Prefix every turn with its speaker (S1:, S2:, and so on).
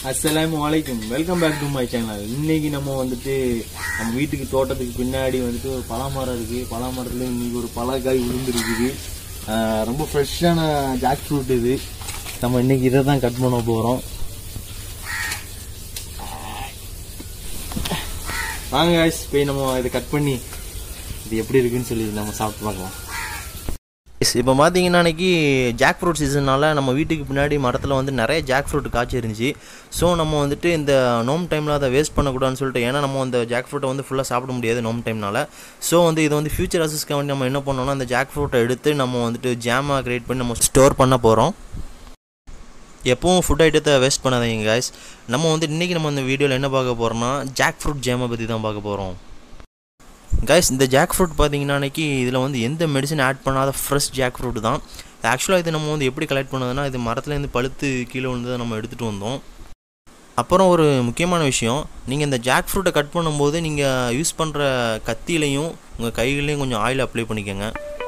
S1: அஸ்ஸலாமு அலைக்கும் welcome back to my channel இன்னைக்கு நம்ம வந்துட்டு நம்ம வீட்டுக்கு தோட்டத்துக்கு பின்னாடி வந்துட்டு ஒரு பலாமரம் இருக்கு பலாமரத்துல இன்னைக்கு ஒரு பலாக்காய் விழுந்துருக்குது ஆஹ் ரொம்ப ஃப்ரெஷ்ஷான ஜாக் ஃப்ரூட் இது நம்ம இன்னைக்கு இதை தான் கட் பண்ண போறோம் வாங்க guys, போய் நம்ம இதை கட் பண்ணி இது எப்படி இருக்குன்னு சொல்லி நம்ம சாப்பிட்டு பார்க்கலாம் இப்போ பார்த்தீங்கன்னா அன்றைக்கி ஜாக் ஃப்ரூட் சீசனால் நம்ம வீட்டுக்கு பின்னாடி மரத்தில் வந்து நிறைய ஜாக் ஃப்ரூட் காய்ச்சி இருந்துச்சு ஸோ நம்ம வந்துட்டு இந்த நோம் டைமில் அதை வேஸ்ட் பண்ணக்கூடாதுன்னு சொல்லிட்டு ஏன்னா நம்ம அந்த ஜாக் ஃப்ரூட்டை வந்து ஃபுல்லாக சாப்பிட முடியாது நோம் டைம்னால ஸோ வந்து இது வந்து ஃபியூச்சர் அசஸ்க்காக வேண்டி நம்ம என்ன பண்ணோம்னா அந்த ஜாக் ஃப்ரூட்டை எடுத்து நம்ம வந்துட்டு ஜாமாக க்ரியேட் பண்ணி நம்ம ஸ்டோர் பண்ண போகிறோம் எப்பவும் ஃபுட் ஐட்டத்தை வேஸ்ட் பண்ணாதீங்க guys நம்ம வந்து இன்றைக்கி நம்ம இந்த வீடியோவில் என்ன பார்க்க போகிறோம்னா ஜாக் ஃப்ரூட் ஜாமை பற்றி தான் பார்க்க போகிறோம் கைஸ் இந்த ஜாக் ஃப்ரூட் பார்த்தீங்கன்னா அன்றைக்கி இதில் வந்து எந்த மெடிசன் ஆட் பண்ணாத ஃப்ரெஷ் ஜாக் ஃப்ரூட் தான் ஆக்சுவலாக இது நம்ம வந்து எப்படி கலெக்ட் பண்ணதுன்னா இது மரத்துலேருந்து பழுத்து கீழே விழுந்து நம்ம எடுத்துகிட்டு வந்தோம் அப்புறம் ஒரு முக்கியமான விஷயம் நீங்கள் இந்த ஜாக் ஃப்ரூட்டை கட் பண்ணும்போது நீங்கள் யூஸ் பண்ணுற கத்தியிலையும் உங்கள் கைகளையும் கொஞ்சம் ஆயில் அப்ளை பண்ணிக்கோங்க